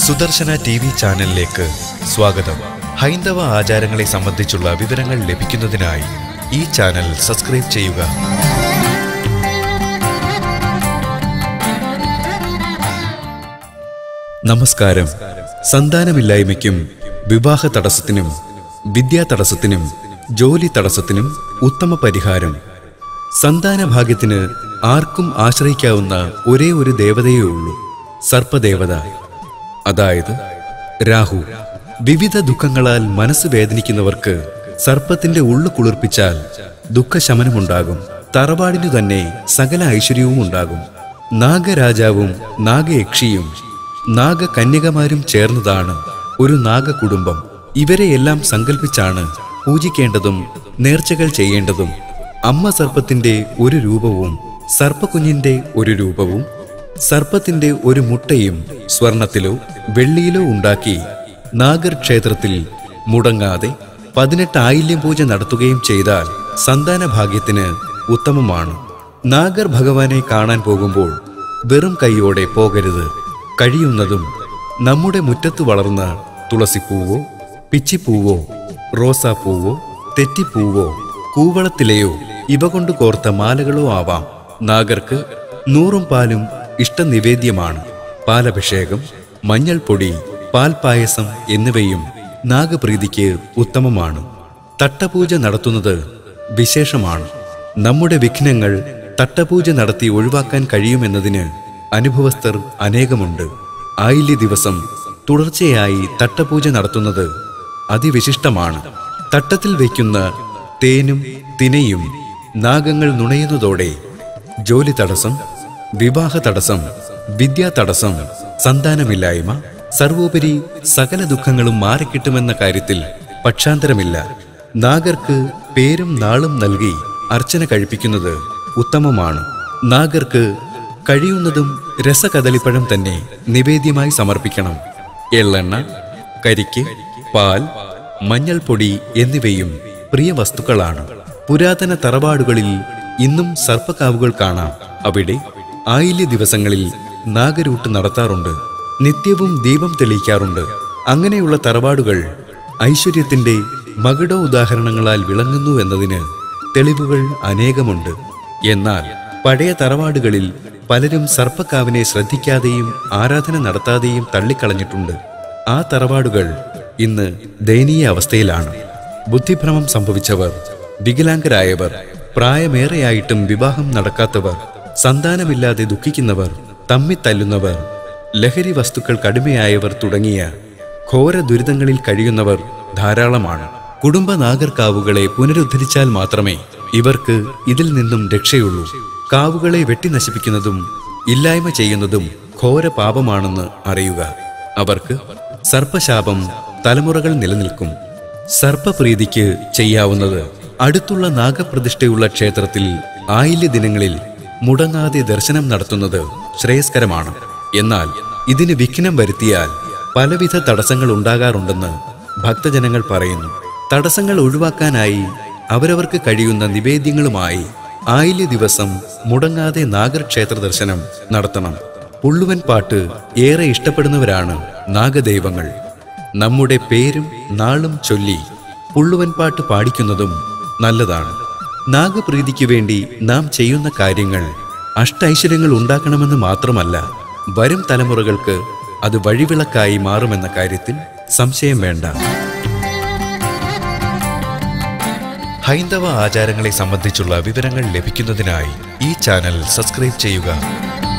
Sudarshana T V ചാനലിലേക്ക് സ്വാഗതം ഹൈന്ദവ ആചാരങ്ങളെ സംബന്ധിച്ചുള്ള വിവരങ്ങൾ ലഭിക്കുന്നതിനായി ഈ ചാനൽ സബ്സ്ക്രൈബ് ചെയ്യുക നമസ്കാരം സന്താനമില്ലായ്മയ്ക്കും വിവാഹ തടസ്സത്തിനും വിദ്യാ തടസ്സത്തിനും ജോലി തടസ്സത്തിനും ഉത്തമ പരിഹാരം സന്താനഭാഗ്യത്തിന് ആർക്കും ആശ്രയിക്കാവുന്ന ഒരേ ഒരു ദേവതയേ ഉള്ളൂ സർപ്പദേവത അതായത് രാഹു വിവിധ ദുഃഖങ്ങളാൽ മനസ്സ് വേദനിക്കുന്നവർക്ക് സർപ്പത്തിന്റെ ഉള്ളു കുളിർപ്പിച്ചാൽ ദുഃഖശമനമുണ്ടാകും തറവാടിനു തന്നെ സകല ഐശ്വര്യവും ഉണ്ടാകും നാഗരാജാവും നാഗയക്ഷിയും നാഗകന്യകമാരും ചേർന്നതാണ് ഒരു നാഗകുടുംബം ഇവരെയെല്ലാം സങ്കല്പിച്ചാണ് പൂജിക്കേണ്ടതും നേർച്ചകൾ ചെയ്യേണ്ടതും അമ്മ സർപ്പത്തിന്റെ ഒരു രൂപവും സർപ്പക്കുഞ്ഞിന്റെ ഒരു രൂപവും സർപ്പത്തിന്റെ ഒരു മുട്ടയും സ്വർണത്തിലോ വെള്ളിയിലോ ഉണ്ടാക്കി നാഗർ ക്ഷേത്രത്തിൽ മുടങ്ങാതെ പതിനെട്ട് ആയില്യം പൂജ നടത്തുകയും ചെയ്താൽ സന്താന ഭാഗ്യത്തിന് ഉത്തമമാണ് നാഗർ ഭഗവാനെ കാണാൻ പോകുമ്പോൾ വെറും കൈയോടെ പോകരുത് കഴിയുന്നതും നമ്മുടെ മുറ്റത്ത് വളർന്ന തുളസിപ്പൂവോ പിച്ചിപ്പൂവോ റോസാപ്പൂവോ തെറ്റിപ്പൂവോ കൂവളത്തിലെയോ ഇവ കൊണ്ട് കോർത്ത മാലകളോ ആവാം നാഗർക്ക് നൂറും പാലും ഇഷ്ടനിവേദ്യമാണ് പാലഭിഷേകം മഞ്ഞൾപ്പൊടി പാൽപായസം എന്നിവയും നാഗപ്രീതിക്ക് ഉത്തമമാണ് തട്ടപൂജ നടത്തുന്നത് വിശേഷമാണ് നമ്മുടെ വിഘ്നങ്ങൾ തട്ടപൂജ നടത്തി ഒഴിവാക്കാൻ കഴിയുമെന്നതിന് അനുഭവസ്ഥർ അനേകമുണ്ട് ആയില്യ ദിവസം തുടർച്ചയായി തട്ടപൂജ നടത്തുന്നത് അതിവിശിഷ്ടമാണ് തട്ടത്തിൽ വയ്ക്കുന്ന തേനും തിനയും നാഗങ്ങൾ നുണയുന്നതോടെ ജോലി തടസ്സം വിവാഹ തടസ്സം വിദ്യാ തടസ്സം സന്താനമില്ലായ്മ സർവോപരി സകല ദുഃഖങ്ങളും മാറിക്കിട്ടുമെന്ന കാര്യത്തിൽ പക്ഷാന്തരമില്ല നാഗർക്ക് പേരും നാളും നൽകി അർച്ചന കഴിപ്പിക്കുന്നത് ഉത്തമമാണ് നാഗർക്ക് കഴിയുന്നതും രസകദളിപ്പഴം തന്നെ നിവേദ്യമായി സമർപ്പിക്കണം എള്ളെണ്ണ കരിക്ക് പാൽ മഞ്ഞൾപ്പൊടി എന്നിവയും പ്രിയ വസ്തുക്കളാണ് പുരാതന തറവാടുകളിൽ ഇന്നും സർപ്പക്കാവുകൾ കാണാം അവിടെ ആയില്യ ദിവസങ്ങളിൽ നാഗരൂട്ട് നടത്താറുണ്ട് നിത്യവും ദീപം തെളിയിക്കാറുണ്ട് അങ്ങനെയുള്ള തറവാടുകൾ ഐശ്വര്യത്തിന്റെ മകുട ഉദാഹരണങ്ങളാൽ വിളങ്ങുന്നു എന്നതിന് തെളിവുകൾ അനേകമുണ്ട് എന്നാൽ പഴയ തറവാടുകളിൽ പലരും സർപ്പക്കാവിനെ ശ്രദ്ധിക്കാതെയും ആരാധന നടത്താതെയും തള്ളിക്കളഞ്ഞിട്ടുണ്ട് ആ തറവാടുകൾ ഇന്ന് ദയനീയ അവസ്ഥയിലാണ് ബുദ്ധിഭ്രമം സംഭവിച്ചവർ വികലാംഗരായവർ പ്രായമേറെയായിട്ടും വിവാഹം നടക്കാത്തവർ സന്താനമില്ലാതെ ദുഃഖിക്കുന്നവർ തമ്മിത്തല്ലുന്നവർ ലഹരി വസ്തുക്കൾ കടുമയായവർ തുടങ്ങിയ ഘോര ദുരിതങ്ങളിൽ കഴിയുന്നവർ ധാരാളമാണ് കുടുംബ നാഗർക്കാവുകളെ പുനരുദ്ധരിച്ചാൽ മാത്രമേ ഇവർക്ക് ഇതിൽ നിന്നും രക്ഷയുള്ളൂ കാവുകളെ വെട്ടി നശിപ്പിക്കുന്നതും ഇല്ലായ്മ ചെയ്യുന്നതും ഘോര പാപമാണെന്ന് അറിയുക അവർക്ക് സർപ്പശാപം തലമുറകൾ നിലനിൽക്കും സർപ്പപ്രീതിക്ക് ചെയ്യാവുന്നത് അടുത്തുള്ള നാഗപ്രതിഷ്ഠയുള്ള ക്ഷേത്രത്തിൽ ആയില്യ ദിനങ്ങളിൽ മുടങ്ങാതെ ദർശനം നടത്തുന്നത് ശ്രേയസ്കരമാണ് എന്നാൽ ഇതിന് വിഘ്നം വരുത്തിയാൽ പലവിധ തടസ്സങ്ങൾ ഉണ്ടാകാറുണ്ടെന്ന് ഭക്തജനങ്ങൾ പറയുന്നു തടസ്സങ്ങൾ ഒഴിവാക്കാനായി അവരവർക്ക് കഴിയുന്ന നിവേദ്യങ്ങളുമായി ആയില്യ ദിവസം മുടങ്ങാതെ നാഗർക്ഷേത്ര ദർശനം നടത്തണം പുള്ളുവൻ പാട്ട് ഏറെ ഇഷ്ടപ്പെടുന്നവരാണ് നാഗദൈവങ്ങൾ നമ്മുടെ പേരും നാളും ചൊല്ലി പുള്ളുവൻ പാട്ട് പാടിക്കുന്നതും നല്ലതാണ് നാഗപ്രീതിക്ക് വേണ്ടി നാം ചെയ്യുന്ന കാര്യങ്ങൾ അഷ്ടൈശ്വര്യങ്ങൾ ഉണ്ടാക്കണമെന്ന് മാത്രമല്ല വരും തലമുറകൾക്ക് അത് വഴിവിളക്കായി മാറുമെന്ന കാര്യത്തിൽ സംശയം വേണ്ട ഹൈന്ദവ ആചാരങ്ങളെ സംബന്ധിച്ചുള്ള വിവരങ്ങൾ ലഭിക്കുന്നതിനായി ഈ ചാനൽ സബ്സ്ക്രൈബ് ചെയ്യുക